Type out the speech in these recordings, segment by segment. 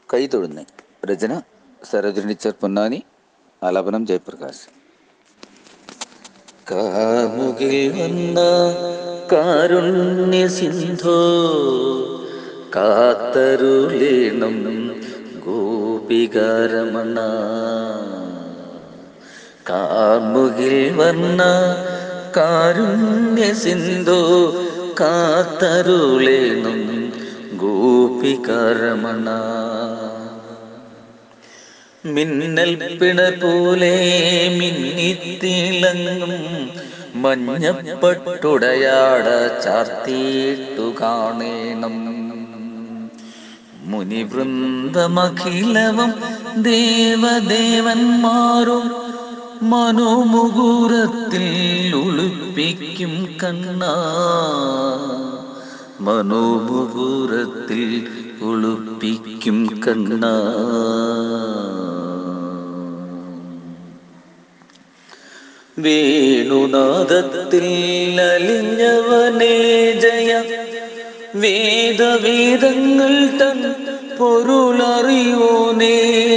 കൈ തൊഴുന്നേ രചന സരോജിനി ടീച്ചർ പൊന്നാനി ആലാപനം ജയപ്രകാശ് കാമുകിൽ വന്ന കാരുണ്യ സിന്ധോ കാത്തരുളീണം ഗോപികാരമണ കാമുകിൽ വന്ന കാരുണ്യ സിന്ധോ കാത്തരുളീണം ഗോപികാരമണ മിന്നൽ പിണ പോലെ മിന്നിത്തിളങ്ങും മഞ്ഞപ്പട്ടുടയാട ചാർത്തിയിട്ടു കാണേണം മുനിവൃന്ദമഖിലവും ദേവദേവന്മാരും മനോമുകൂരത്തിൽ ഒളിപ്പിക്കും കണ്ണ മനോമുകൂരത്തിൽ ഒളിപ്പിക്കും കണ്ണ വേണുനാദത്തിൽ അലിഞ്ഞവനേ ജയ വേദവേദങ്ങൾ തൻ പൊരുളറിയോനേ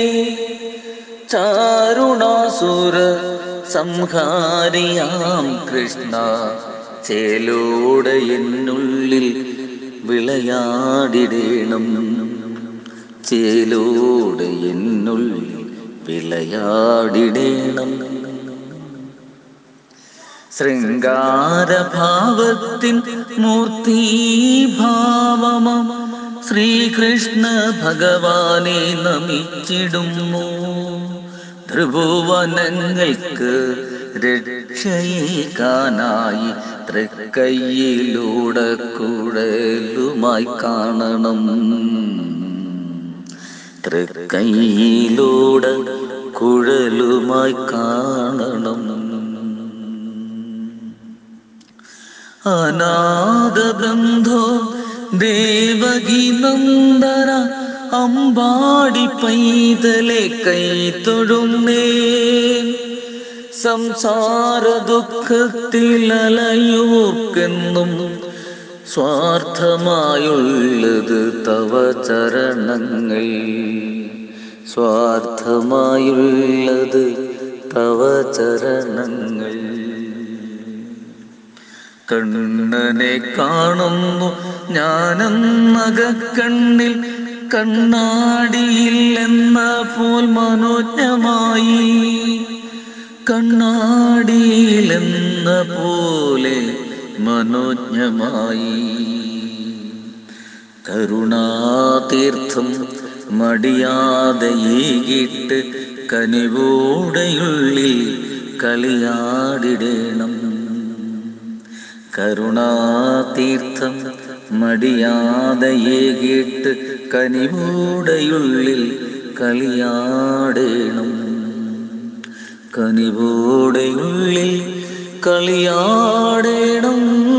ചാരുണാസുര സംഹാരിയാം കൃഷ്ണ ചേലോടെ എന്നുള്ളിൽ വിളയാടിടേണം ചേലോടെ എന്നുള്ളിൽ വിളയാടിടേണം ശൃംഗാരഭാവത്തിൻ മൂർത്തീഭാവമ ശ്രീകൃഷ്ണ ഭഗവാനെ നമിച്ചിടുന്നു ത്രിഭുവനങ്ങൾക്ക് രക്ഷയേക്കാനായി തൃക്കൈയിലൂടെ കുഴലുമായി കാണണം തൃക്കൈയിലൂടെ കുഴലുമായി കാണണം അനാഥ ബന്ധോ ദേവകി നന്ദന അമ്പാടി പൈതലെ കൈ തൊഴുന്നേ സംസാര ദുഃഖത്തിൽ അലയൂർക്കെന്നും സ്വാർത്ഥമായുള്ളത് തവ ചരണങ്ങൾ സ്വാർത്ഥമായുള്ളത് തവ ചരണങ്ങൾ കണ്ണനെ കാണുന്നു ഞാനെന്നകക്കണ്ണിൽ കണ്ണാടിയില്ലെന്ന പോൽ മനോജ്ഞമായി കണ്ണാടിയിലെന്ന പോലെ മനോജ്ഞമായി കരുണാതീർത്ഥം മടിയാതെ ഏകിട്ട് കനിവോടെയുള്ളിൽ കളിയാടിടേണം കരുണാതീർത്ഥം മടിയാതെ ഏകിട്ട് കനിവോടെയുള്ളിൽ കളിയാടേണം കനിവോടെയുള്ളിൽ കളിയാടേണം